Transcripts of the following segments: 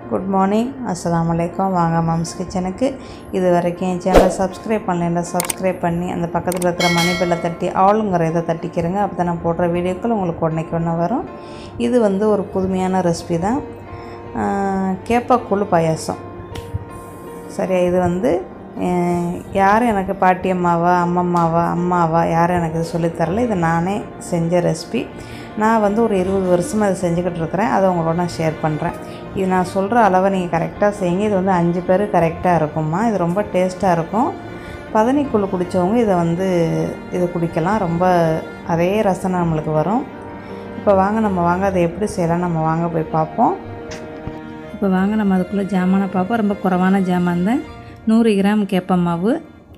Good morning அஸ்ஸலாமு அலைக்கும் வாங்க மம்ஸ் கிச்சனுக்கு இது வரைக்கும் என் சேனலை சப்ஸ்கிரைப் பண்ணலைன்னா சப்ஸ்கிரைப் பண்ணி அந்த பக்கத்தில் இருக்கிற மணி பெல்லை தட்டி ஆளுங்கிற இதை தட்டிக்கிறங்க அப்போ தான் நான் போடுற வீடியோக்கள் உங்களுக்கு உடனேக்கு ஒன்று வரும் இது வந்து ஒரு புதுமையான ரெசிபி தான் கேப்பக்கூழ் பாயாசம் சரியா இது வந்து அஹ், யாரும் எனக்கு பாட்டி அம்மாவா அம்மம்மாவா அம்மாவா யாரும் எனக்கு இது சொல்லித் தரல இது நானே செஞ்ச ரெசிபி நான் வந்து ஒரு இருபது வருஷமாக அதை செஞ்சுக்கிட்டு இருக்கிறேன் அதை உங்களோட நான் ஷேர் பண்ணுறேன் இது நான் சொல்கிற அளவை நீங்கள் கரெக்டாக செய்யுங்க இது வந்து அஞ்சு பேர் கரெக்டாக இருக்கும்மா இது ரொம்ப டேஸ்ட்டாக இருக்கும் பதனிக்குள்ளே குடித்தவங்க இதை வந்து இதை குடிக்கலாம் ரொம்ப அதே ரசனை நம்மளுக்கு வரும் இப்போ வாங்க நம்ம வாங்க அதை எப்படி செய்யலாம் நம்ம வாங்க போய் பார்ப்போம் இப்போ வாங்க நம்ம அதுக்குள்ளே ஜாமானை பார்ப்போம் ரொம்ப குறைவான ஜாமான் தான் நூறு கிராம் கேப்ப மாவு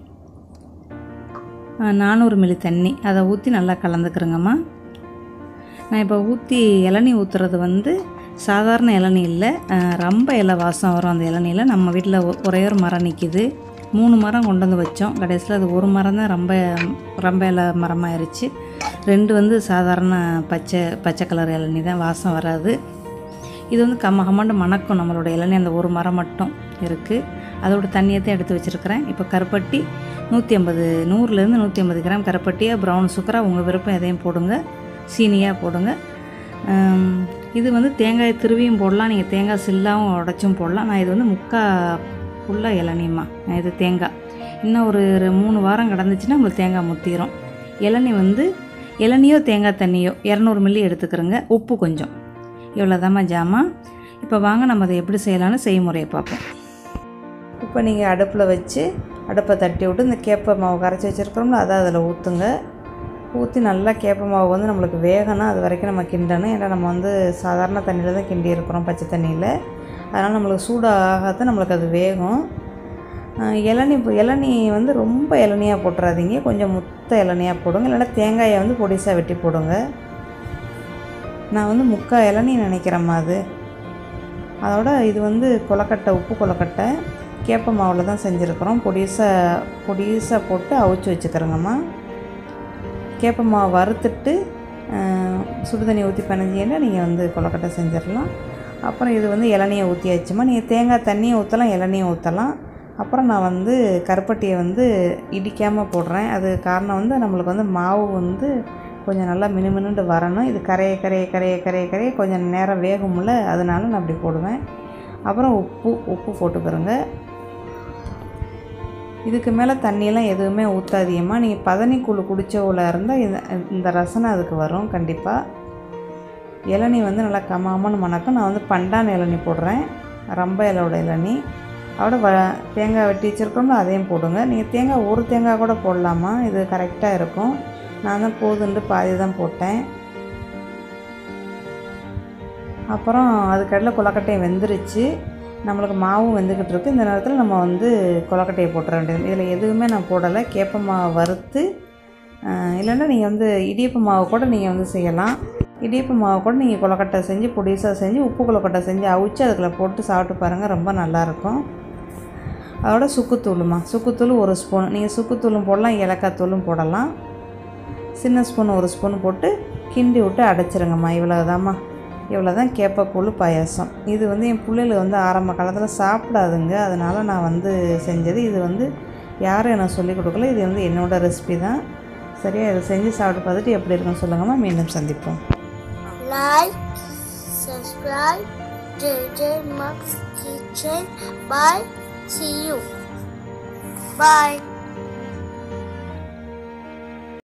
ஆ, நானூறு மில்லி தண்ணி அதை ஊற்றி நல்லா கலந்துக்கிறேங்கம்மா நான் இப்போ ஊற்றி இளநீ ஊற்றுறது வந்து சாதாரண இளநீ இல்லை ஆ, ரொம்ப இலை வாசம் வரும் அந்த இளநியில் நம்ம வீட்டில் ஒரே ஒரு மரம் நிற்கிது மூணு மரம் கொண்டு வந்து வச்சோம் கடைசியில் அது ஒரு மரம் தான் ரொம்ப ரொம்ப இலை மரமாயிருச்சு ரெண்டு வந்து சாதாரண பச்சை பச்சை கலர் இளநீ தான் வாசம் வராது இது வந்து கம்ம கம்மாண்டு மணக்கும் நம்மளோட இளநீ அந்த ஒரு மரம் மட்டும் இருக்குது அதோட தண்ணியத்தையும் எடுத்து வச்சுருக்கிறேன் இப்போ கருப்பட்டி நூற்றி ஐம்பது நூறுலேருந்து நூற்றி ஐம்பது கிராம் கருப்பட்டியாக ப்ரௌன் சுக்கராக உங்கள் விருப்பம் எதையும் போடுங்க சீனியாக போடுங்க ஆம், இது வந்து தேங்காய் திருவியும் போடலாம் நீங்கள் தேங்காய் சில்லாவும் உடச்சும் போடலாம் நான் இது வந்து முக்கா ஃபுல்லாக இளநிமா இது தேங்காய் இன்னும் ஒரு ஒரு மூணு வாரம் கிடந்துச்சுன்னா உங்களுக்கு தேங்காய் முத்திரும் இளநீ வந்து இளநியோ தேங்காய் தண்ணியோ இரநூறு மில்லி எடுத்துக்கிறோங்க உப்பு கொஞ்சம் இவ்வளோதாம்மா ஜாமான் இப்போ வாங்க நம்ம அதை எப்படி செய்யலாம்னு செய்முறையை பார்ப்போம் இப்போ நீங்கள் அடுப்பில் வச்சு அடுப்பை தட்டி விட்டு இந்த கேப்ப மாவு கரைச்சி வச்சுருக்கிறோம்ல அதை அதில் ஊற்றுங்க ஊற்றி நல்லா கேப்ப மாவு வந்து நம்மளுக்கு வேகணும் அது வரைக்கும் நம்ம கிண்டணும் ஏன்னா நம்ம வந்து சாதாரண தண்ணியில் தான் கிண்டி இருக்கிறோம் பச்சை தண்ணியில் அதனால் நம்மளுக்கு சூடாகாத நம்மளுக்கு அது வேகும் ஆஹ் இளநீ இளநீ வந்து ரொம்ப இளநியாக போட்டுறாதீங்க கொஞ்சம் முத்த இளநியாக போடுங்க இல்லைன்னா தேங்காயை வந்து பொடிசாக வெட்டி போடுங்க நான் வந்து முக்கா இளநீ நினைக்கிறேம்மா அது அதோட இது வந்து கொலக்கட்டை உப்பு கொலக்கட்டை கேப்ப மாவில் தான் செஞ்சுருக்கிறோம் பொடிசாக பொடிசாக போட்டு அவிச்சு வச்சுக்கிறோங்கம்மா கேப்ப மாவு வறுத்துட்டு ஆஹ், சுடுதண்ணி ஊற்றி பிணைஞ்சிங்கன்னா நீங்கள் வந்து கொலக்கட்டை செஞ்சிடலாம் அப்புறம் இது வந்து இளநியை ஊற்றியாச்சுமா நீங்கள் தேங்காய் தண்ணியை ஊற்றலாம் இளநியை ஊற்றலாம் அப்புறம் நான் வந்து கருப்பட்டியை வந்து இடிக்காமல் போடுறேன் அது காரணம் வந்து நம்மளுக்கு வந்து மாவு வந்து கொஞ்சம் நல்லா மினுமினுண்டு வரணும் இது கரைய கரைய கரைய கரைய கரைய கொஞ்சம் நேரம் வேகும்ல அதனால நான் அப்படி போடுவேன் அப்புறம் உப்பு உப்பு போட்டுக்கிறோங்க இதுக்கு மேலே தண்ணியெல்லாம் எதுவுமே ஊற்றாதீங்கம்மா நீங்கள் பதனிக்குழு குடித்தவுல இருந்தால் இந்த இந்த ரசனை அதுக்கு வரும் கண்டிப்பாக இளநீ வந்து நல்லா கமாமன்னு மணக்கும் நான் வந்து பண்டான் இளநீ போடுறேன் ரம்ப இலோட இளநீ அதோட வ தேங்காய் வெட்டி வச்சுருக்கோம்ல அதையும் போடுங்க நீங்கள் தேங்காய் ஒரு தேங்காய் கூட போடலாமா இது கரெக்டாக இருக்கும் நான் தான் போதுண்டு பாதி தான் போட்டேன் அப்புறம் அதுக்கடையில் கொலக்கட்டையை வெந்துருச்சு நம்மளுக்கு மாவும் வெந்துக்கிட்டு இருக்கு இந்த நேரத்தில் நம்ம வந்து கொலக்கட்டையை போட்டுற வேண்டியது இதில் எதுவுமே நான் போடலை கேப்ப மாவை வறுத்து ஆஹ், இல்லைன்னா நீங்கள் வந்து இடியப்ப மாவு கூட நீங்கள் வந்து செய்யலாம் இடியப்ப மாவு கூட நீங்கள் கொலக்கட்டை செஞ்சு பொடிசாக செஞ்சு உப்பு கொலக்கட்டை செஞ்சு அவிச்சு அதுக்குள்ள போட்டு சாப்பிட்டு பாருங்கள் ரொம்ப நல்லாயிருக்கும் அதோட சுக்குத்தூளுமா சுக்குத்தூள் ஒரு ஸ்பூன் நீங்கள் சுக்குத்தூளும் போடலாம் ஏலக்காய் தூளும் போடலாம் சின்ன ஸ்பூன் ஒரு ஸ்பூன் போட்டு கிண்டி விட்டு அடைச்சிருங்கம்மா இவ்வளோதாம்மா இவ்வளோ தான் கேப்பக்கூழ் பாயாசம் இது வந்து என் பிள்ளைகள் வந்து ஆரம்ப காலத்தில் சாப்பிடாதுங்க அதனால் நான் வந்து செஞ்சது இது வந்து யாரும் எனக்கு சொல்லிக் கொடுக்கல இது வந்து என்னோடய ரெசிபி தான் சரியா இதை செஞ்சு சாப்பிட்டு பார்த்துட்டு எப்படி இருக்குன்னு சொல்லுங்கம்மா மீண்டும் சந்திப்போம் like, subscribe, JJ Max Kitchen. Bye. See you. Bye.